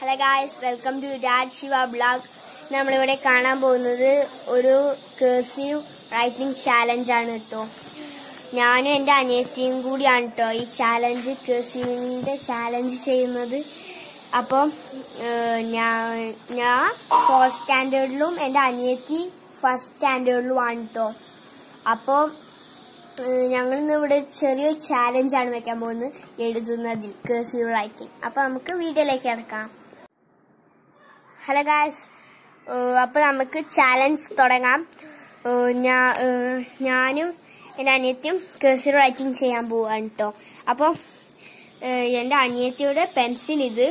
Hello guys welcome to dad Shiva blog നമ്മളിവിടെ കാണാൻ പോകുന്നത് ഒരു കേഴ്സീവ് റൈറ്റിംഗ് ചാലഞ്ച് ആണ് കേട്ടോ ഞാനും എൻ്റെ അനിയത്തിയും കൂടിയാണ് കേട്ടോ ഈ ചാലഞ്ച് കേഴ്സീവിന്റെ ചാലഞ്ച് ചെയ്യുന്നത് അപ്പം ഏഹ്, ഞാൻ ഞാൻ ഫോർത്ത് സ്റ്റാൻഡേർഡിലും എൻ്റെ അനിയത്തി ഫസ്റ്റ് സ്റ്റാൻഡേർഡിലുമാണ് കേട്ടോ അപ്പോൾ ഞങ്ങൾ ഇന്ന് ഇവിടെ ഒരു ചെറിയൊരു ചാലഞ്ച് ആണ് വെക്കാൻ പോകുന്നത് എഴുതുന്നതിൽ കേഴ്സീവ് റൈറ്റിംഗ് അപ്പൊ നമുക്ക് വീഡിയോയിലേക്ക് കിടക്കാം ഹലോ ഗായ്സ് അപ്പൊ നമുക്ക് ചാലഞ്ച് തുടങ്ങാം ഏഹ് ഞാ- ഏഹ് ഞാനും എൻ്റെ അനിയത്തിയും കേഴ്സീവ് റൈറ്റിംഗ് ചെയ്യാൻ പോവാണ് കേട്ടോ അപ്പോൾ എൻ്റെ അനിയത്തിയുടെ പെൻസിൽ ഇത്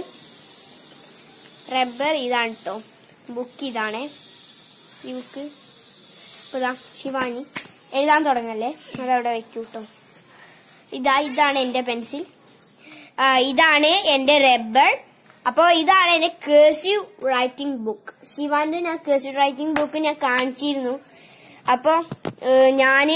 റബ്ബർ ഇതാണ് കേട്ടോ ബുക്ക് ഇതാണേ ഈ ബുക്ക് ഇപ്പൊ ഇതാ ശിവാനി എഴുതാൻ തുടങ്ങല്ലേ അതവിടെ വെക്കൂ കേട്ടോ ഇതാ ഇതാണ് എന്റെ പെൻസിൽ ആ, ഇതാണ് എന്റെ റബ്ബർ അപ്പോ ഇതാണ് എന്റെ കേഴ്സീവ് റൈറ്റിംഗ് ബുക്ക് ശിവാന്റെ ഞാൻ കേഴ്സീവ് റൈറ്റിംഗ് ബുക്ക് ഞാൻ കാണിച്ചിരുന്നു അപ്പോ ഏഹ്, ഞാന്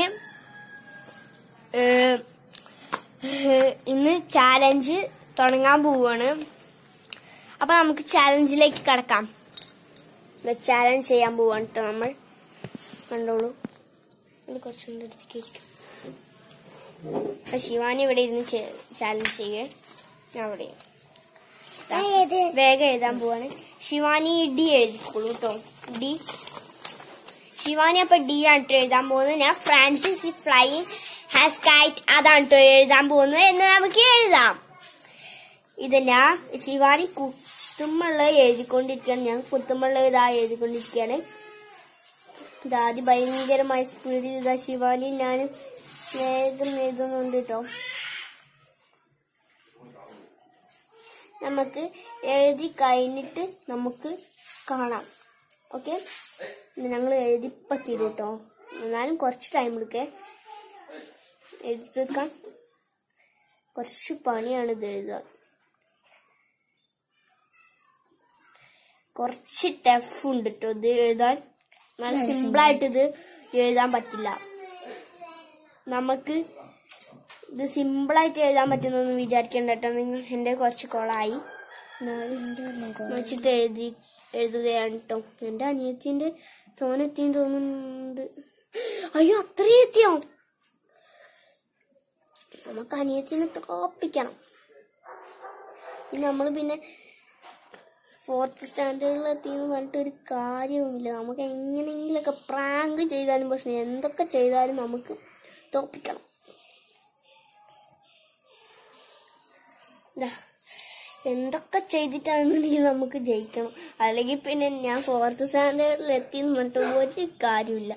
ഏഹ്, ഏഹ്, ഇന്ന് ചാലഞ്ച് തുടങ്ങാൻ പോവാണ് അപ്പൊ നമുക്ക് ചാലഞ്ചിലേക്ക് കടക്കാം ചാലഞ്ച് ചെയ്യാൻ പോവാണ് കേട്ടോ നമ്മൾ കണ്ടോളൂ ഇത് കുറച്ചും കൂടി അടുത്തേക്ക് ഇരിക്കും അപ്പൊ ശിവാനി ഇവിടെ ഇരുന്ന് ചാലഞ്ച് ചെയ്യേ ഞാൻ അവിടെ ദാ, വേഗം എഴുതാൻ പോവാണ് ശിവാനി ഡി എഴുതിക്കോളൂ കേട്ടോ ഡി ശിവാനി അപ്പൊ ഡി ആണ് ട്ടോ എഴുതാൻ പോകുന്നത് ഞാൻ ഫ്രാൻസിസ് ഫ്ലൈയിങ് ഹാസ് കൈറ്റ് അതാണ് കേട്ടോ എഴുതാൻ പോകുന്നത് എന്ന് നമുക്ക് എഴുതാം ഇത് ഞാൻ ശിവാനി കുത്തുമുള്ളത് എഴുതിക്കൊണ്ടിരിക്കുകയാണ് ഞാൻ കുത്തുമുള്ളത് ഇതാ എഴുതിക്കൊണ്ടിരിക്കുകയാണ് ഇതാദ്യ ഭയങ്കരമായ സ്പീഡിൽ ഇതാ ശിവാനി ഞാൻ വേഗം എഴുതുന്നുണ്ട് കേട്ടോ നമുക്ക് എഴുതി കഴിഞ്ഞിട്ട് നമുക്ക് കാണാം ഓക്കെ ഞങ്ങൾ എഴുതിപ്പ തീരും കേട്ടോ എന്നാലും കുറച്ച് ടൈം എടുക്കേ എഴുതി തീർക്കാൻ കുറച്ച് പണിയാണ് ഇത് എഴുതാൻ കുറച്ച് ടഫ് ഉണ്ട് കേട്ടോ ഇത് എഴുതാൻ നല്ല സിമ്പിളായിട്ട് ഇത് എഴുതാൻ പറ്റില്ല നമുക്ക് ഇത് സിമ്പിളായിട്ട് എഴുതാൻ പറ്റുന്നൊന്നും വിചാരിക്കണ്ട കേട്ടോ നിങ്ങൾ എൻ്റെ കുറച്ച് കോളായി വെച്ചിട്ട് എഴുതി എഴുതുകയാണ് കേട്ടോ എൻ്റെ അനിയത്തിൻ്റെ തോനെത്തിയും തോന്നുന്നുണ്ട് അയ്യോ അത്രയും എത്തിയോ നമുക്ക് അനിയത്തിനെ തോപ്പിക്കണം നമ്മൾ പിന്നെ ഫോർത്ത് സ്റ്റാൻഡേർഡിൽ എത്തിയെന്ന് പറഞ്ഞിട്ട് ഒരു കാര്യവുമില്ല നമുക്ക് എങ്ങനെയെങ്കിലൊക്കെ പ്രാങ്ക് ചെയ്താലും പ്രശ്നം എന്തൊക്കെ ചെയ്താലും നമുക്ക് തോപ്പിക്കണം ദാ, എന്തൊക്കെ ചെയ്തിട്ടാണെന്നുണ്ടെങ്കിൽ നമുക്ക് ജയിക്കണം അല്ലെങ്കിൽ പിന്നെ ഞാൻ ഫോർത്ത് സ്റ്റാൻഡേർഡിൽ എത്തിയെന്ന് പറഞ്ഞിട്ട് ഒരു കാര്യമില്ല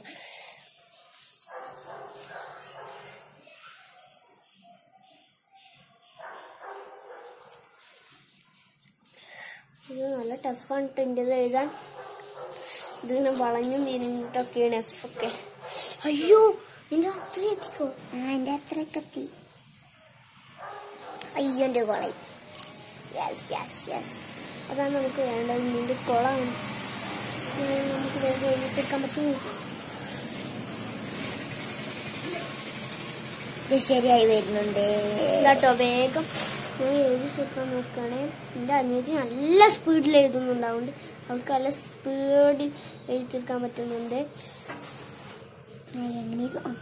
ഇത് നല്ല ടഫാണ് കേട്ടോ എൻ്റെ എഴുതാൻ ഇതിങ്ങനെ വളഞ്ഞും തിരിഞ്ഞിട്ടൊക്കെയാണ് എഫ് ഒക്കെ അയ്യോ നിന്റെ അത്ര എത്തിക്കോ ആ എന്റെ അത്രയൊക്കെ എത്തി അയ്യോ എന്റെ കൊളയി യെസ് യെസ് യെസ് അതാണ് നമുക്ക് വേണ്ടത് നിന്റെ കുളമാണ് നമുക്ക് വേഗം എഴുതിത്തേക്കാൻ പറ്റുമോ ഇത് ശരിയായി വരുന്നുണ്ട് ഇതാട്ടോ വേഗം ഞാൻ എഴുതി തീർക്കാൻ നോക്കുകയാണെ എൻ്റെ അനിയത്തി നല്ല സ്പീഡിൽ എഴുതുന്നുണ്ടാവുണ്ട് അവൾക്ക് നല്ല സ്പീഡിൽ എഴുതി തീർക്കാൻ പറ്റുന്നുണ്ട് ഞാൻ എങ്ങനെയൊക്കെ ആ,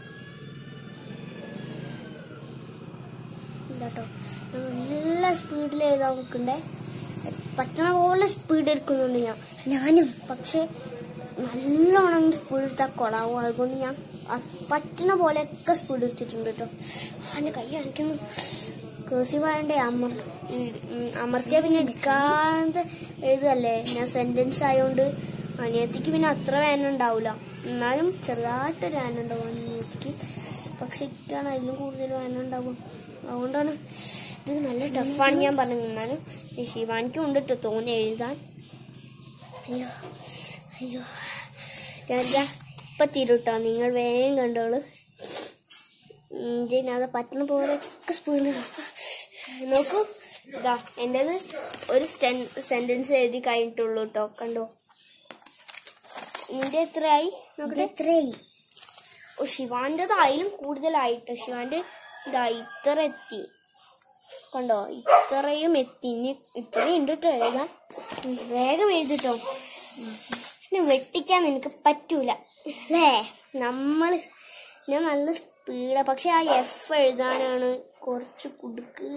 ഇതാട്ടോ ഞാൻ നല്ല സ്പീഡിൽ എഴുതാൻ നോക്കണ്ടേ പറ്റണ പോലെ സ്പീഡ് എടുക്കുന്നുണ്ട് ഞാൻ ഞാനും പക്ഷെ നല്ലോണം സ്പീഡ് എടുത്താൽ കൊളാവും അതുകൊണ്ട് ഞാൻ അ- പറ്റണ പോലെയൊക്കെ സ്പീഡ് എടുത്തിട്ടുണ്ട് കേട്ടോ എൻ്റെ കൈ കാണിക്കുന്നു കേസീവ് ആയണ്ടേ അമർ ഇ- ഉം, അമർത്തിയ പിന്നെ എടുക്കാതെ എഴുതല്ലേ ഞാൻ സെന്റൻസ് ആയതുകൊണ്ട് അനിയത്തിക്ക് പിന്നെ അത്ര വേന ഉണ്ടാവില്ല എന്നാലും ചെറുതായിട്ടൊരു വേന ഉണ്ടാവും അനിയത്തിക്ക് പക്ഷെ ഇക്കാണ് അതിലും കൂടുതൽ വേന ഉണ്ടാവും അതുകൊണ്ടാണ് ഇത് നല്ല ടഫാണ് ഞാൻ പറഞ്ഞത് എന്നാലും ഈ ശിവാനിക്കും ഉണ്ട് കേട്ടോ തോന്നി എഴുതാൻ അയ്യോ അയ്യോ ഞാൻ ദാ ഇപ്പൊ തീരുട്ടോ നിങ്ങൾ വേഗം കണ്ടോളൂ അത് പറ്റണ പോലെയൊക്കെ സ്പീഡ് നോക്കൂ ഇതാ എൻ്റെത് ഒരു സെന്റൻസ് എഴുതി കഴിഞ്ഞിട്ടുള്ളൂ കേട്ടോ കണ്ടോ നിന്റെ എത്രയായി നോക്കട്ടെ എത്രയായി ഓ ശിവാന്റെത് അതിലും കൂടുതലായിട്ടോ ശിവാന്റെ ഇതാ ഇത്ര എത്തി കണ്ടോ ഇത്രയും എത്തി ഇനി ഇത്രയും ഉണ്ട് കേട്ടോ എഴുതാൻ ഉം, വേഗം എഴുതിട്ടോ പിന്നെ വെട്ടിക്കാൻ നിനക്ക് പറ്റൂല അല്ലേ നമ്മൾ ഞാൻ നല്ല സ്പീഡാ പക്ഷെ ആ എഫ് എഴുതാനാണ് കുറച്ച് കുടുക്ക്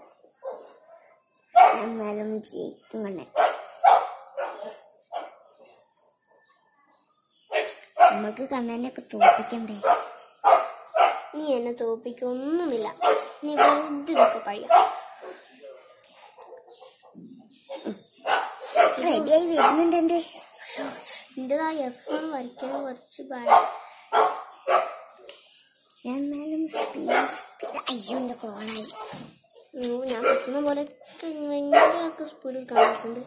എന്നാലും ജയിക്കും കണ്ണൻ നമുക്ക് കണ്ണനൊക്കെ തോപ്പിക്കണ്ടേ നീ എന്നെ തോപ്പിക്കൊന്നുമില്ല നീ വെറുതെ ഇതൊക്കെ പഴയ റെഡിയായി വരുന്നുണ്ട് എന്റെ എന്റേതാ എഫ് ആണ് വരയ്ക്കാൻ കുറച്ച് പാടാ എന്നാലും സ്പീഡ് സ്പീഡ് അയ്യോ എന്റെ കോളായി അയ്യോ, ഞാൻ പറ്റുന്ന പോലെ ഭയങ്കരമൊക്കെ സ്പീഡിൽ കാണിക്കുന്നുണ്ട്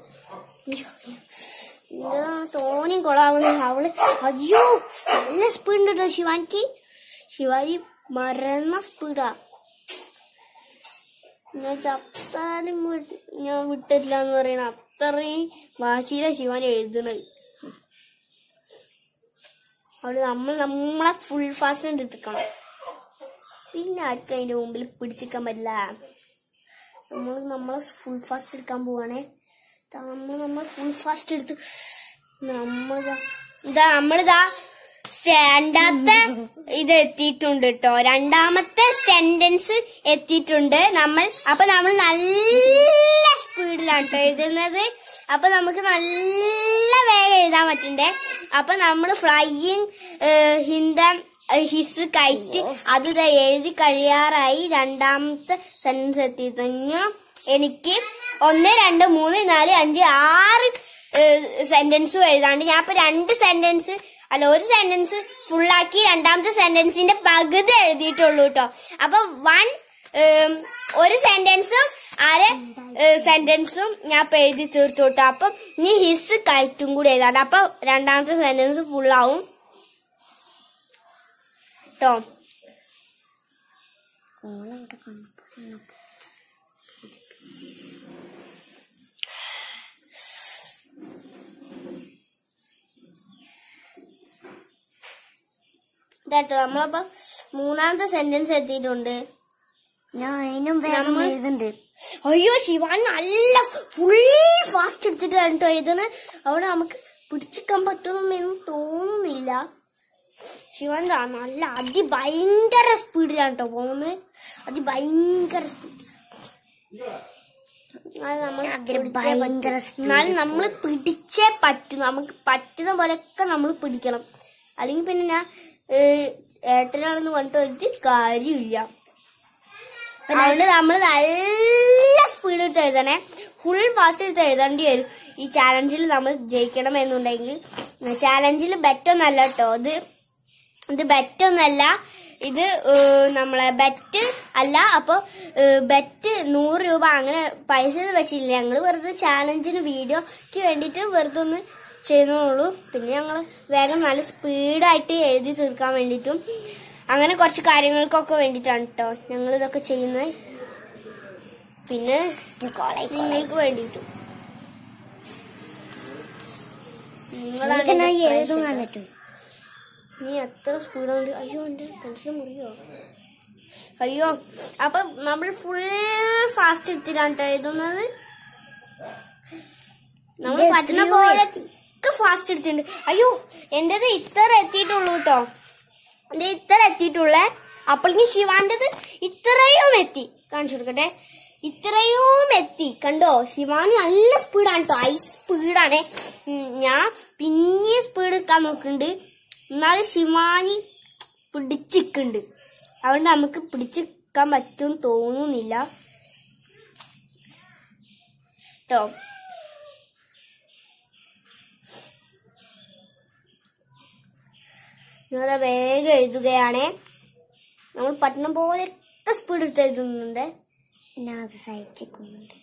എന്താ തോനെയും കൊളാവുന്നത് അവള് അയ്യോ നല്ല സ്പീഡ് ഉണ്ട് കേട്ടോ ശിവാനിക്ക് ശിവാനി മരണ സ്പീഡാ ഞാൻ ചത്താലും വി- ഞാൻ വിട്ടില്ല എന്ന് പറയണ അത്രയും വാശിയില ശിവാനി എഴുതണത് അവള് നമ്മൾ നമ്മളെ ഫുൾ ഫാസ്റ്റ് എടുക്കണം പിന്നെ ആർക്കും അതിന്റെ മുമ്പിൽ പിടിച്ചിക്കാൻ പറ്റില്ല നമ്മൾ നമ്മളെ ഫുൾ ഫാസ്റ്റ് എടുക്കാൻ പോവാണേ നമ്മൾ നമ്മൾ ഫുൾ ഫാസ്റ്റ് എടുത്ത് നമ്മളിതാ ഇതാ നമ്മളിതാ രണ്ടാമത്തെ ഇത് എത്തിയിട്ടുണ്ട് കേട്ടോ രണ്ടാമത്തെ സെന്റൻസ് എത്തിയിട്ടുണ്ട് നമ്മൾ അപ്പൊ നമ്മൾ നല്ല സ്പീഡിലാണ് കേട്ടോ എഴുതുന്നത് അപ്പൊ നമുക്ക് നല്ല വേഗം എഴുതാൻ പറ്റണ്ടേ അപ്പൊ നമ്മൾ ഫ്ലൈയിങ് ഹിന്ദൻ ഹിസ് കൈറ്റ് അത് ദേ എഴുതി കഴിയാറായി രണ്ടാമത്തെ സെന്റൻസ് എത്തി കഴിഞ്ഞു എനിക്ക് ഒന്ന് രണ്ട് മൂന്ന് നാല് അഞ്ച് ആറ് സെന്റൻസും എഴുതാണ്ട് ഞാൻ ഇപ്പൊ രണ്ട് സെന്റൻസ് അല്ല ഒരു സെന്റൻസ് ഫുള്ളാക്കി രണ്ടാമത്തെ സെന്റൻസിന്റെ പകുതി എഴുതിയിട്ടുള്ളൂ കേട്ടോ അപ്പൊ വൺ ഒരു സെന്റൻസും അര സെന്റൻസും ഞാൻ ഇപ്പൊ എഴുതി തീർത്തു കേട്ടോ അപ്പൊ ഇനി ഹിസ് കൈറ്റും കൂടി എഴുതാണ്ട് അപ്പൊ രണ്ടാമത്തെ സെന്റൻസ് ഫുള്ളാവും കേട്ടോ കോളവിടെ കണ്ടു ഇതാട്ടോ നമ്മളപ്പോ മൂന്നാമത്തെ സെന്റൻസ് എത്തിയിട്ടുണ്ട് ഞാൻ അതിനും വേഗം നമ്മൾ- എഴുതുന്നുണ്ട് അയ്യോ ശിവാൻ നല്ല ഫുൾ ഫാസ്റ്റ് എടുത്തിട്ട് കേട്ടോ എഴുതുന്നത് അവിടെ നമുക്ക് പിടിച്ചിക്കാൻ പറ്റുമെന്ന് തോന്നുന്നില്ല ശിവൻ ദാ നല്ല അതിഭയങ്കര സ്പീഡിലാണ് കേട്ടോ പോകുന്നത് അതിഭയങ്കര സ്പീഡ് നമ്മൾ അതിന് പിടിച്ചേ ഭയങ്കര പറ്റൂ. speed. എന്നാലും നമ്മൾ പിടിച്ചേ പറ്റൂ നമുക്ക് പറ്റുന്ന പോലെയൊക്കെ നമ്മൾ പിടിക്കണം അല്ലെങ്കിൽ പിന്നെ ഞാൻ ഏഹ്, ഏട്ടനാണെന്ന് പറഞ്ഞിട്ട് ഒരു കാര്യമില്ല അതുകൊണ്ട് നമ്മൾ നല്ല സ്പീഡ് എടുത്ത് എഴുതണേ ഫുൾ ഫാസ്റ്റ് എടുത്ത് എഴുതേണ്ടി വരും ഈ ചാലഞ്ചിൽ നമ്മൾ ജയിക്കണം എന്നുണ്ടെങ്കിൽ ചാലഞ്ചിൽ ബെറ്റൊന്നല്ല കേട്ടോ ഇത് ഇത് ബെറ്റൊന്നല്ല ഇത് ഏഹ്, നമ്മളെ ബെറ്റ് അല്ല അപ്പൊ ബെറ്റ് നൂറ് രൂപ അങ്ങനെ പൈസ ഒന്നും വെച്ചില്ല ഞങ്ങൾ വെറുതെ ചാലഞ്ചിന് വീഡിയോക്ക് വേണ്ടിയിട്ട് വെറുതെ ഒന്ന് ചെയ്യുന്നുള്ളൂ പിന്നെ ഞങ്ങൾ വേഗം നല്ല സ്പീഡായിട്ട് എഴുതി തീർക്കാൻ വേണ്ടിയിട്ടും അങ്ങനെ കുറച്ച് കാര്യങ്ങൾക്കൊക്കെ വേണ്ടിയിട്ടാണ് കേട്ടോ ഞങ്ങൾ ഇതൊക്കെ ചെയ്യുന്നത് പിന്നെ കോളായി നിങ്ങൾക്ക് വേണ്ടിയിട്ടും നിങ്ങളാണ് ഇതൊക്കെ ഞാൻ എന്റെ എഴുതും പ്രേക്ഷകർ. കണ്ടിട്ടു നീ എത്ര സ്പീഡുണ്ട് അയ്യോ എന്റെ പെൻസിൽ മുറിയോ അയ്യോ അപ്പൊ നമ്മൾ ഫുൾ ഫാസ്റ്റ് എടുത്തിട്ടാണ് ട്ടോ എഴുതുന്നത് നമ്മൾ ഇത് പറ്റുന്ന എത്രയോ പോലെ എത്തി. ഒക്കെ ഫാസ്റ്റ് എടുത്തിട്ടുണ്ട് അയ്യോ എന്റേത് ഇത്ര എത്തിയിട്ടുള്ളൂ കേട്ടോ എന്റെ ഇത്ര എത്തിയിട്ടുള്ളേ അപ്പോഴേക്കും ശിവാന്റത് ഇത്രയും എത്തി കാണിച്ചു കൊടുക്കട്ടെ ഇത്രയും എത്തി കണ്ടോ ശിവാന് നല്ല സ്പീഡാണ് കേട്ടോ ഐ സ്പീഡാണ് ഞാൻ പിന്നെ സ്പീഡ് എടുക്കാൻ നോക്കുന്നുണ്ട് എന്നാലും ശിവാനി പിടിച്ചിക്കുണ്ട് അതുകൊണ്ട് നമുക്ക് പിടിച്ചിക്കാൻ പറ്റും തോന്നുന്നില്ല കേട്ടോ ഞാനത് വേഗം എഴുതുകയാണേ നമ്മൾ പറ്റുന്ന പോലെയൊക്കെ സ്പീഡ് എടുത്ത് എഴുതുന്നുണ്ട് ഞാൻ അത് സഹിച്ചിരിക്കുന്നുണ്ട്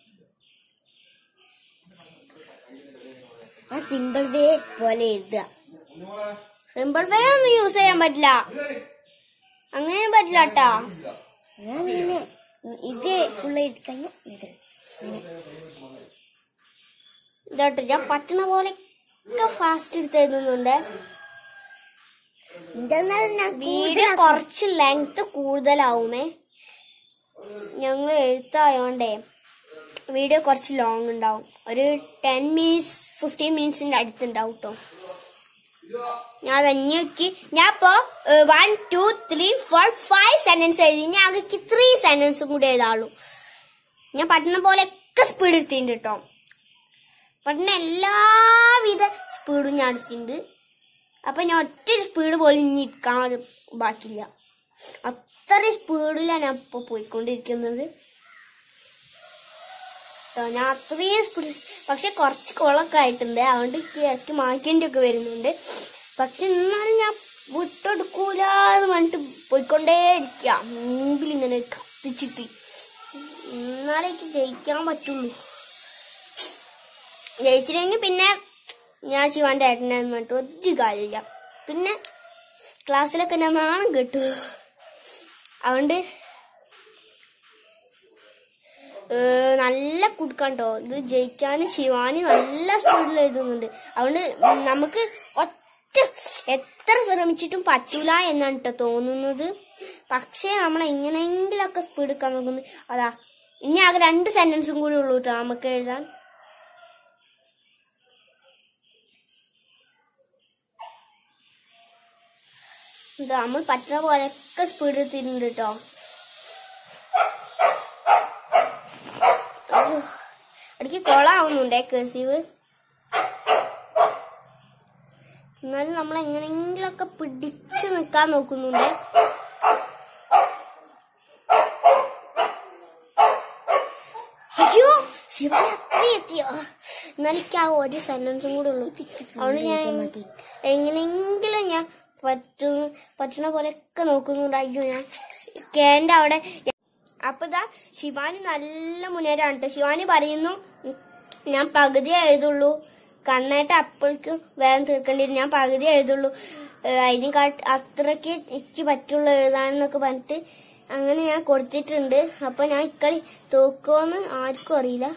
ആ സിമ്പിൾ വേ പോലെ എഴുതുക സിമ്പിൾ വേ ഒന്നും യൂസ് ചെയ്യാൻ പറ്റില്ല അങ്ങനെ പറ്റില്ല കേട്ടാ ഞാൻ ഇങ്ങനെ ഇത് ഫുൾ എഴുതി കഴിഞ്ഞാൽ ഇത് ഇങ്ങനെ. ഇതാട്ടോ ഞാൻ പറ്റുന്ന പോലെയൊക്കെ ഫാസ്റ്റ് എടുത്ത് എഴുതുന്നുണ്ട് എന്തെന്നാൽ ഞാൻ വീഡിയോ കുറച്ച് ലെങ്ത് കൂടുതലാവുമേ ഞങ്ങൾ എഴുത്തായോണ്ടേ വീഡിയോ കുറച്ച് ലോങ് ഉണ്ടാവും ഒരു ടെൻ മിനിറ്റ്സ് ഫിഫ്റ്റീൻ മിനിറ്റ്സിന്റെ അടുത്തുണ്ടാവും കേട്ടോ ഞാൻ തന്നെയൊക്കെ ഞാൻ ഇപ്പോ one two three four five sentences എഴുതി ഞാൻ ആകെ ത്രീ സെന്റൻസും കൂടി എഴുതാളൂ ഞാൻ പറ്റുന്ന പോലെയൊക്കെ സ്പീഡ് എടുത്തിട്ടുണ്ട് കേട്ടോ പറ്റുന്ന എല്ലാവിധ സ്പീഡും ഞാൻ എടുത്തിട്ടുണ്ട് അപ്പൊ ഞാൻ ഒറ്റ സ്പീഡ് പോലും ഇനി ഇരിക്കാൻ ബാക്കിയില്ല അത്രയും സ്പീഡിലാണ് ഞാൻ ഇപ്പൊ പോയിക്കൊണ്ടിരിക്കുന്നത് ട്ടോ, ഞാൻ അത്രയും സ്പീഡ് പക്ഷെ കുറച്ച് കുളമൊക്കെ ആയിട്ടുണ്ട് അതുകൊണ്ട് എനിക്ക് ഇടയ്ക്ക് മാറ്റേണ്ടി ഒക്കെ വരുന്നുണ്ട് പക്ഷെ എന്നാലും ഞാൻ വിട്ടെടുക്കൂല എന്ന് പറഞ്ഞിട്ട് പോയിക്കൊണ്ടേ ഇരിക്കുക മുമ്പിൽ ഇങ്ങനെ കത്തിച്ചിട്ട് എന്നാലേ എനിക്ക് ജയിക്കാൻ പറ്റുള്ളൂ ജയിച്ചില്ലെങ്കിൽ പിന്നെ ഞാൻ ശിവാന്റെ ഏട്ടനെ പറഞ്ഞിട്ട് ഒരു കാര്യമില്ല പിന്നെ ക്ലാസ്സിലൊക്കെ ഞാൻ നാണം കെട്ടു അതുകൊണ്ട് ഏഹ് നല്ല കുടുക്കണ്ടോ ഇത് ജയിക്കാൻ ശിവാനി നല്ല സ്പീഡിൽ എഴുതുന്നുണ്ട് അതുകൊണ്ട് നമുക്ക് ഒറ്റ എത്ര ശ്രമിച്ചിട്ടും പറ്റൂല എന്നാണ് കേട്ടോ തോന്നുന്നത് പക്ഷേ നമ്മൾ എങ്ങനെയെങ്കിലൊക്കെ സ്പീഡ് എടുക്കാൻ നോക്കുന്നു അതാ ഇനി ആകെ രണ്ട് സെന്റൻസും കൂടി ഉള്ളൂ കേട്ടോ നമുക്ക് എഴുതാൻ ഇത് നമ്മൾ പറ്റുന്ന പോലെയൊക്കെ സ്പീഡ് എത്തിയിട്ടുണ്ട് കേട്ടോ ഇടയ്ക്ക് കൊളാവുന്നുണ്ടേ കേസീവ് എന്നാലും നമ്മൾ എങ്ങനെയെങ്കിലൊക്കെ പിടിച്ചു നിൽക്കാൻ നോക്കുന്നുണ്ടേ അയ്യോ ശിവൻ അത്ര എത്തിയോ എന്നാലും എനിക്ക് ആ ഒരു സെന്റൻസും കൂടെ ഉള്ളൂ അതുകൊണ്ട് ഞാൻ എങ്ങനെയെങ്കിലും ഞാൻ പറ്റും പറ്റുന്ന പോലെയൊക്കെ നോക്കുന്നുണ്ട് അയ്യോ ഞാൻ കേന്റെ അവിടെ അപ്പൊ ഇതാ ശിവാനി നല്ല മുന്നേറാണ് കേട്ടോ ശിവാനി പറയുന്നു ഉം, ഞാൻ പകുതി എഴുതുള്ളൂ കണ്ണായിട്ട് അപ്പോഴേക്ക് വേഗം തീർക്കേണ്ടി വരും ഞാൻ പകുതി എഴുതുള്ളൂ ഏഹ് അതിന് കാട്ട് അത്രയ്ക്ക് എനിക്ക് പറ്റുള്ളൂ എഴുതാനെന്നൊക്കെ പറഞ്ഞിട്ട് അങ്ങനെ ഞാൻ കൊടുത്തിട്ടുണ്ട് അപ്പൊ ഞാൻ ഇക്കളി തോക്കുമെന്ന് ആർക്കും അറിയില്ല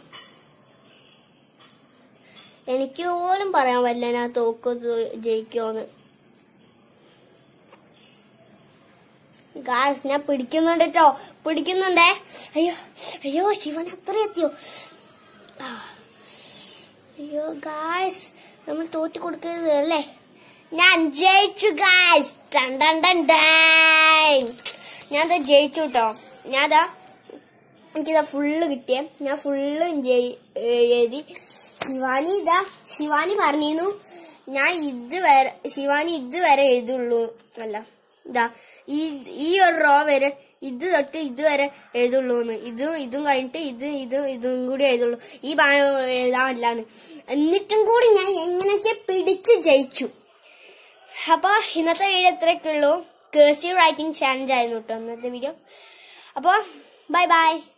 എനിക്ക് പോലും പറയാൻ പറ്റില്ല ഞാൻ തോക്കോ തോ- ജയിക്കുമോന്ന് ഗാസ് ഞാൻ പിടിക്കുന്നുണ്ട് കേട്ടോ പിടിക്കുന്നുണ്ടേ അയ്യോ അയ്യോ ശിവൻ അത്ര എത്തിയോ ആ. അയ്യോ ഗായ്സ് നമ്മൾ തോറ്റു കൊടുക്കരുത് അല്ലേ ഞാൻ ജയിച്ചു ഗായ്സ് ടൺ ടൺ ടൺ ടൺ. ഞാൻ ദാ ജയിച്ചു കേട്ടോ ഞാൻ ദാ എനിക്കിതാ ഫുള്ള് കിട്ടിയേ ഞാൻ ഫുള്ള് ജയി- ഏ, എഴുതി ശിവാനി ഇതാ ശിവാനി പറഞ്ഞിരുന്നു ഞാൻ ഇതുവരെ ശിവാനി ഇതുവരെ എഴുതുള്ളൂ അല്ല ഇതാ ഈ ഈ ഒരു റോ വരെ ഇത് തൊട്ട് ഇതുവരെ എഴുതുള്ളൂന്ന് ഇതും ഇതും കഴിഞ്ഞിട്ട് ഇത് ഇതും ഇതും കൂടി എഴുതുള്ളൂ ഈ ഭാഗം എഴുതാൻ പറ്റില്ലാന്ന് എന്നിട്ടും കൂടി ഞാൻ എങ്ങനെയൊക്കെ പിടിച്ച് ജയിച്ചു അപ്പൊ ഇന്നത്തെ വീഡിയോ ഇത്രയൊക്കെ ഉള്ളൂ കേഴ്സീവ് റൈറ്റിംഗ് ചാലഞ്ച് ആയിരുന്നു കേട്ടോ ഇന്നത്തെ വീഡിയോ അപ്പൊ ബൈ ബൈ